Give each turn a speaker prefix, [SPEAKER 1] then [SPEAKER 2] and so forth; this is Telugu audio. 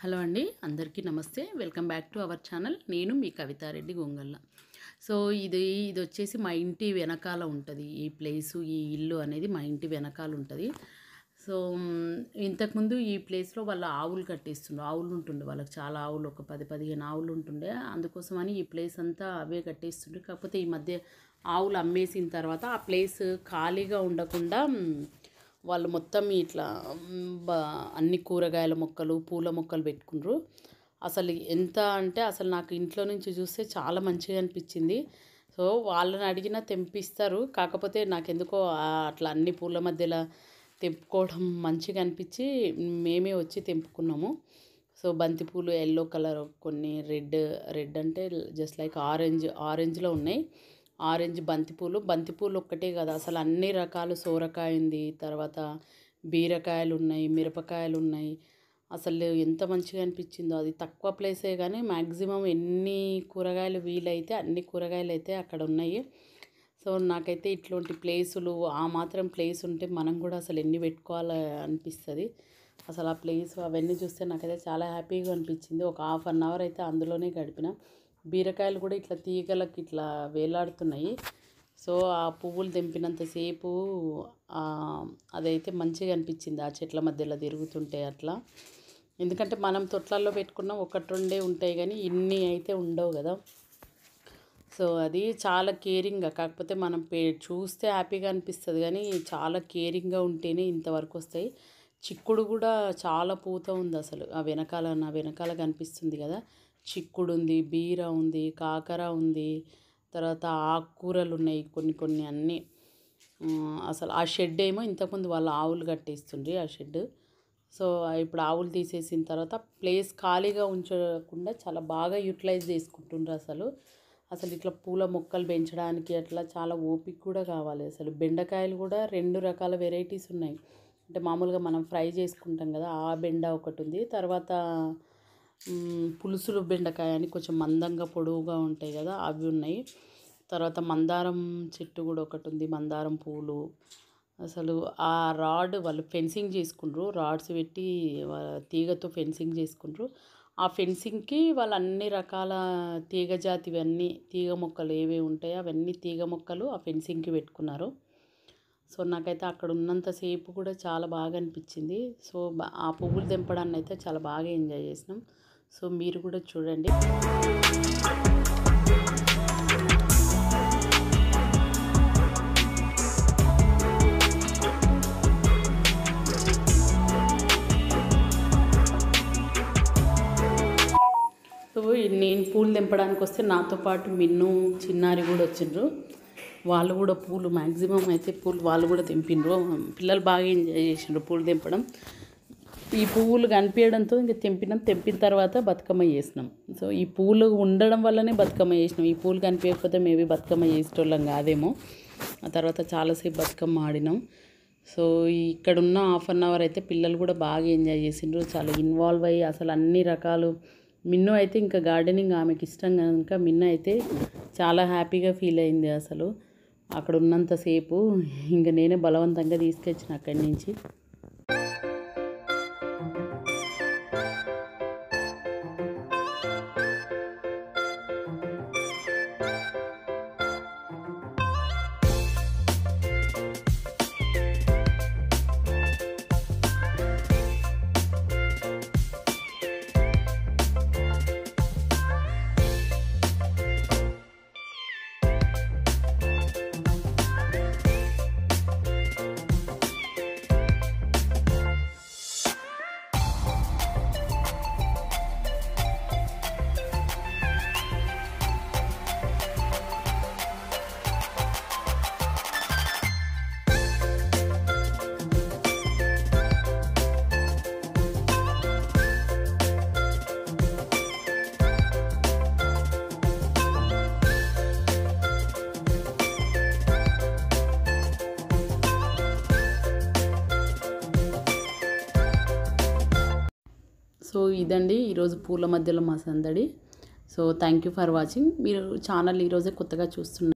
[SPEAKER 1] హలో అండి అందరికీ నమస్తే welcome back to our channel నేను మీ కవితారెడ్డి గొంగళ్ళ సో ఇది ఇది వచ్చేసి మా ఇంటి వెనకాల ఉంటుంది ఈ ప్లేసు ఈ ఇల్లు అనేది మా ఇంటి వెనకాల ఉంటుంది సో మ్, ఇంతకుముందు ఈ ప్లేస్లో వాళ్ళ ఆవులు కట్టేస్తుండ్రు ఆవులు ఉంటుండే వాళ్ళకి చాలా ఆవులు ఒక పది పదిహేను ఆవులు ఉంటుండే అందుకోసమని ఈ ప్లేస్ అంతా అవే కట్టేస్తుండ్రు కాకపోతే ఈ మధ్య ఆవులు అమ్మేసిన తర్వాత ఆ ప్లేస్ ఖాళీగా ఉండకుండా మ్, వాళ్ళు మొత్తం ఇట్లా మ్, బ- అన్ని కూరగాయల మొక్కలు పూల మొక్కలు పెట్టుకుండ్రు అసలు ఎంత అంటే అసలు నాకు ఇంట్లో నుంచి చూస్తే చాలా మంచిగా అనిపించింది సో వాళ్ళని అడిగినా తెంపిస్తారు కాకపోతే నాకు ఎందుకో ఆ అట్లా అన్ని పూల మధ్యలో తెంపుకోవడం మంచిగా అనిపించి మేమే వచ్చి తెంపుకున్నాము సో బంతిపూలు ఎల్లో కలర్ కొన్ని రెడ్ రెడ్ అంటే జస్ట్ లైక్ ఆరెంజ్ ఆరెంజ్లో ఉన్నాయి ఆరెంజ్ బంతిపూలు బంతిపూలు ఒక్కటే కదా అసలు అన్ని రకాలు సోరకాయ ఉంది తర్వాత బీరకాయలు ఉన్నాయి మిరపకాయలు ఉన్నాయి అసలు ఎంత మంచిగా అనిపించిందో అది తక్కువ ప్లేసే కానీ మ్యాక్సిమం ఎన్ని కూరగాయలు వీలైతే అన్ని కూరగాయలు అయితే అక్కడ ఉన్నాయి సో నాకైతే ఇట్లాంటి ప్లేసులు ఆ మాత్రం ప్లేస్ ఉంటే మనం కూడా అసలు ఎన్ని పెట్టుకోవాలి అనిపిస్తుంది అసలు ఆ ప్లేస్ అవన్నీ చూస్తే నాకైతే చాలా హ్యాపీగా అనిపించింది ఒక హాఫ్ అన్ అవర్ అయితే అందులోనే గడిపిన బీరకాయలు కూడా ఇట్లా తీగలకి ఇట్లా వేలాడుతున్నాయి సో ఆ పువ్వులు తెంపినంతసేపు ఆ, అదైతే మంచిగా అనిపించింది ఆ చెట్ల మధ్యలో తిరుగుతుంటే అట్లా ఎందుకంటే మనం తొట్లల్లో పెట్టుకున్న ఒకటి రెండే ఉంటాయి కానీ ఇన్ని అయితే ఉండవు కదా సో అది చాలా కేరింగ్గా కాకపోతే మనం పే చూస్తే హ్యాపీగా అనిపిస్తుంది కానీ చాలా కేరింగ్గా ఉంటేనే ఇంతవరకు వస్తాయి చిక్కుడు కూడా చాలా పూత ఉంది అసలు ఆ వెనకాల నా వెనకాల కనిపిస్తుంది కదా చిక్కుడు ఉంది బీర ఉంది కాకర ఉంది తర్వాత ఆకుకూరలు ఉన్నాయి కొన్ని కొన్ని అన్నీ ఆ, అసలు ఆ షెడ్ ఏమో ఇంతకుముందు వాళ్ళ ఆవులు కట్టేస్తుండ్రి ఆ షెడ్ సో ఇప్పుడు ఆవులు తీసేసిన తర్వాత ప్లేస్ ఖాళీగా ఉంచకుండా చాలా బాగా యూటిలైజ్ చేసుకుంటుండ్రు అసలు అసలు ఇట్లా పూల మొక్కలు పెంచడానికి అట్లా చాలా ఓపిక కూడా కావాలి అసలు బెండకాయలు కూడా రెండు రకాల వెరైటీస్ ఉన్నాయి అంటే మామూలుగా మనం ఫ్రై చేసుకుంటాం కదా ఆ బెండ ఒకటి ఉంది తర్వాత మ్, పులుసులు బెండకాయ అని కొంచెం మందంగా పొడవుగా ఉంటాయి కదా అవి ఉన్నాయి తర్వాత మందారం చెట్టు కూడా ఒకటి ఉంది మందారం పూలు అసలు ఆ రాడ్ వాళ్ళు ఫెన్సింగ్ చేసుకుండ్రు రాడ్స్ పెట్టి వా- తీగతో ఫెన్సింగ్ చేసుకుండ్రు ఆ ఫెన్సింగ్కి వాళ్ళు అన్ని రకాల తీగ జాతివన్నీ తీగ మొక్కలు ఏవే ఉంటాయో అవన్నీ తీగ మొక్కలు ఆ ఫెన్సింగ్కి పెట్టుకున్నారు సో నాకైతే అక్కడ ఉన్నంతసేపు కూడా చాలా బాగా అనిపించింది సో బా- ఆ పువ్వులు తెంపడాన్ని అయితే చాలా బాగా ఎంజాయ్ చేసినాం సో మీరు కూడా చూడండి సో నేను పూలు తెంపడానికి వస్తే నాతో పాటు మిన్ను చిన్నారి కూడా వచ్చిండ్రు వాళ్ళు కూడా పూలు మ్యాక్సిమం అయితే పూలు వాళ్ళు కూడా తెంపిండ్రు పిల్లలు బాగా ఎంజాయ్ చేసిండ్రు పూలు తెంపడం ఈ పువ్వులు కనిపించడంతో ఇంకా తెంపినాం తెంపిన తర్వాత బతుకమ్మ చేసినాం సో ఈ పూలు ఉండడం వల్లనే బతుకమ్మ చేసినాం ఈ పూలు కనిపించకపోతే మేబీ బతుకమ్మ చేసేటోళ్ళం కాదేమో ఆ తర్వాత చాలాసేపు బతుకమ్మ ఆడినాం సో ఇక్కడున్న హాఫ్ అన్ అవర్ అయితే పిల్లలు కూడా బాగా ఎంజాయ్ చేసిండ్రు చాలా ఇన్వాల్వ్ అయ్యి అసలు అన్ని రకాలు మిన్ను అయితే ఇంకా గార్డెనింగ్ ఆమెకి ఇష్టం కనుక మిన్ను అయితే చాలా హ్యాపీగా ఫీల్ అయింది అసలు అక్కడ ఉన్నంతసేపు ఇంకా నేనే బలవంతంగా తీసుకొచ్చిన అక్కడి నుంచి సో ఇదండి ఈరోజు పూల మధ్యలో మా సందడి so thank you for watching మీరు ఛానల్ ఈరోజే కొత్తగా చూస్తున్నారు